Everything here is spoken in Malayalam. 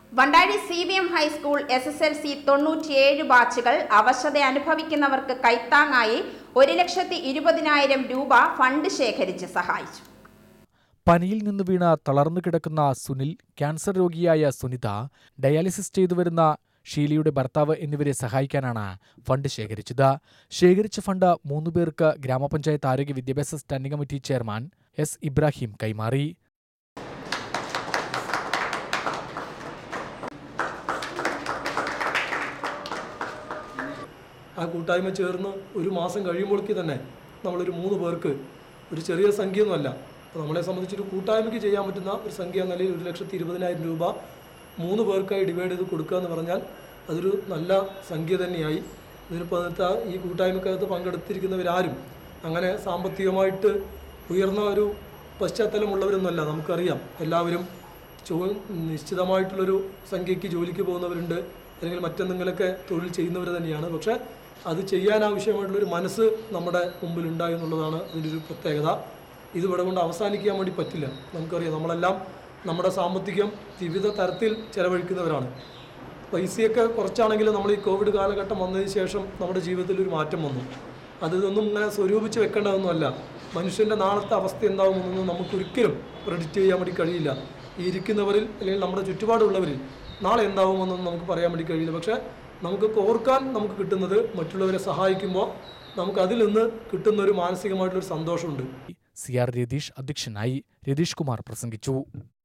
Vandazhy C V M high school S S L C തൊണ്ണൂറ്റിയേഴ് ബാച്ചുകൾ അവശത അനുഭവിക്കുന്നവർക്ക് കൈത്താങ്ങായി ഒരു ലക്ഷത്തി ഇരുപതിനായിരം രൂപ ഫണ്ട് ശേഖരിച്ച് സഹായിച്ചു പനിയിൽ നിന്ന് വീണ തളർന്നു കിടക്കുന്ന സുനിൽ ക്യാൻസർ രോഗിയായ സുനിത ഡയാലിസിസ് ചെയ്തു വരുന്ന ഷീലയുടെ ഭർത്താവ് എന്നിവരെ സഹായിക്കാനാണ് ഫണ്ട് ശേഖരിച്ചത് ശേഖരിച്ച ഫണ്ട് മൂന്നു പേർക്ക് ഗ്രാമപഞ്ചായത്ത് ആരോഗ്യ വിദ്യാഭ്യാസ standing committee chairman S Ibrahim കൈമാറി ആ കൂട്ടായ്മ ചേർന്ന് ഒരു മാസം കഴിയുമ്പോഴേക്ക് തന്നെ നമ്മളൊരു മൂന്ന് പേർക്ക് ഒരു ചെറിയ സംഖ്യയൊന്നുമല്ല അപ്പോൾ നമ്മളെ സംബന്ധിച്ചൊരു കൂട്ടായ്മയ്ക്ക് ചെയ്യാൻ പറ്റുന്ന ഒരു സംഖ്യ എന്ന നിലയിൽ ഒരു ലക്ഷത്തി ഇരുപതിനായിരം രൂപ മൂന്ന് പേർക്കായി ഡിവൈഡ് ചെയ്ത് കൊടുക്കുക എന്ന് പറഞ്ഞാൽ അതൊരു നല്ല സംഖ്യ തന്നെയായി ഇതിനിപ്പോൾ അതിനകത്ത് ഈ കൂട്ടായ്മക്കകത്ത് പങ്കെടുത്തിരിക്കുന്നവരാരും അങ്ങനെ സാമ്പത്തികമായിട്ട് ഉയർന്ന ഒരു പശ്ചാത്തലമുള്ളവരൊന്നുമല്ല നമുക്കറിയാം എല്ലാവരും ചോ നിശ്ചിതമായിട്ടുള്ളൊരു സംഖ്യയ്ക്ക് ജോലിക്ക് പോകുന്നവരുണ്ട് അല്ലെങ്കിൽ മറ്റെന്തെങ്കിലുമൊക്കെ തൊഴിൽ ചെയ്യുന്നവർ തന്നെയാണ് പക്ഷേ അത് ചെയ്യാൻ ആവശ്യമായിട്ടുള്ളൊരു മനസ്സ് നമ്മുടെ മുമ്പിൽ ഉണ്ടായി എന്നുള്ളതാണ് അതിൻ്റെ ഒരു പ്രത്യേകത ഇത് ഇവിടെ കൊണ്ട് അവസാനിക്കാൻ വേണ്ടി പറ്റില്ല നമുക്കറിയാം നമ്മളെല്ലാം നമ്മുടെ സാമ്പത്തികം വിവിധ തരത്തിൽ ചെലവഴിക്കുന്നവരാണ് പൈസയൊക്കെ കുറച്ചാണെങ്കിലും നമ്മൾ ഈ കോവിഡ് കാലഘട്ടം വന്നതിന് ശേഷം നമ്മുടെ ജീവിതത്തിൽ ഒരു മാറ്റം വന്നു അത് ഇതൊന്നും ഇങ്ങനെ സ്വരൂപിച്ച് വെക്കേണ്ടതൊന്നുമല്ല മനുഷ്യൻ്റെ നാളത്തെ അവസ്ഥ എന്താകുമെന്നൊന്നും നമുക്കൊരിക്കലും പ്രെഡിക്റ്റ് ചെയ്യാൻ വേണ്ടി കഴിയില്ല ഈ ഇരിക്കുന്നവരിൽ അല്ലെങ്കിൽ നമ്മുടെ ചുറ്റുപാടുള്ളവരിൽ നാളെ എന്താകുമെന്നൊന്നും നമുക്ക് പറയാൻ വേണ്ടി കഴിയില്ല പക്ഷേ നമുക്ക് ഓർക്കാൻ നമുക്ക് കിട്ടുന്നത് മറ്റുള്ളവരെ സഹായിക്കുമ്പോൾ നമുക്ക് അതിൽ നിന്ന് കിട്ടുന്ന ഒരു മാനസികമായിട്ടുള്ളൊരു സന്തോഷമുണ്ട് സി ആർ രതീഷ് അധ്യക്ഷനായി രതീഷ് കുമാർ പ്രസംഗിച്ചു